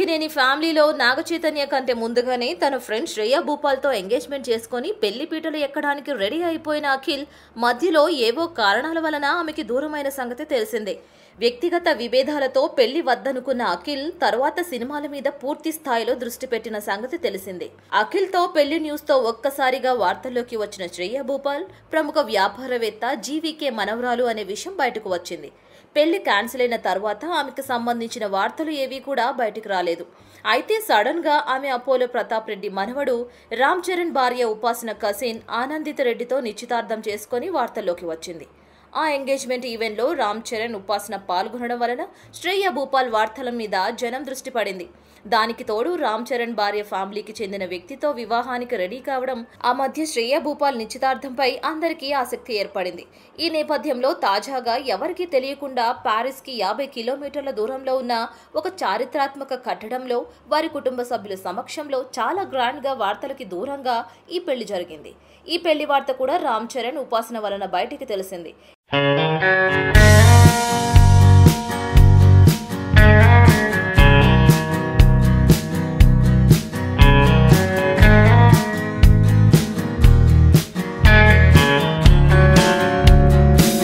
అక్కినేని ఫ్యామిలీలో నాగచైతన్య కంటే ముందుగానే తన ఫ్రెండ్ శ్రేయా భూపాల్తో ఎంగేజ్మెంట్ చేసుకుని పెళ్లి పీటలు ఎక్కడానికి రెడీ అయిపోయిన అఖిల్ మధ్యలో ఏవో కారణాల వలన ఆమెకి దూరమైన సంగతి తెలిసిందే వ్యక్తిగత విభేదాలతో పెళ్లి వద్దనుకున్న అఖిల్ తరువాత సినిమాల మీద పూర్తి స్థాయిలో దృష్టి పెట్టిన సంగతి తెలిసిందే అఖిల్తో పెళ్లి న్యూస్తో ఒక్కసారిగా వార్తల్లోకి వచ్చిన శ్రేయా భూపాల్ ప్రముఖ వ్యాపారవేత్త జీవీకే మనవరాలు అనే విషయం బయటకు వచ్చింది పెళ్లి క్యాన్సిల్ అయిన తర్వాత ఆమెకు సంబంధించిన వార్తలు ఏవీ కూడా బయటకు రాలేదు అయితే సడన్ గా ఆమె అపోలో ప్రతాప్ రెడ్డి మనవడు రామ్ చరణ్ భార్య ఉపాసన కసిన్ ఆనందిత రెడ్డితో నిశ్చితార్థం చేసుకొని వార్తల్లోకి వచ్చింది ఆ ఎంగేజ్మెంట్ ఈవెంట్లో రామ్ చరణ్ ఉపాసన పాల్గొనడం వలన శ్రేయ భూపాల్ వార్తల మీద జనం దృష్టి పడింది దానికి తోడు రామ్ చరణ్ భార్య ఫ్యామిలీకి చెందిన వ్యక్తితో వివాహానికి రెడీ కావడం ఆ మధ్య శ్రేయ భూపాల్ నిశ్చితార్థంపై అందరికీ ఆసక్తి ఏర్పడింది ఈ నేపథ్యంలో తాజాగా ఎవరికీ తెలియకుండా ప్యారిస్ కి యాభై కిలోమీటర్ల దూరంలో ఉన్న ఒక చారిత్రాత్మక కట్టడంలో వారి కుటుంబ సభ్యుల సమక్షంలో చాలా గ్రాండ్ గా వార్తలకి దూరంగా ఈ పెళ్లి జరిగింది ఈ పెళ్లి వార్త కూడా రామ్ చరణ్ ఉపాసన వలన బయటికి తెలిసింది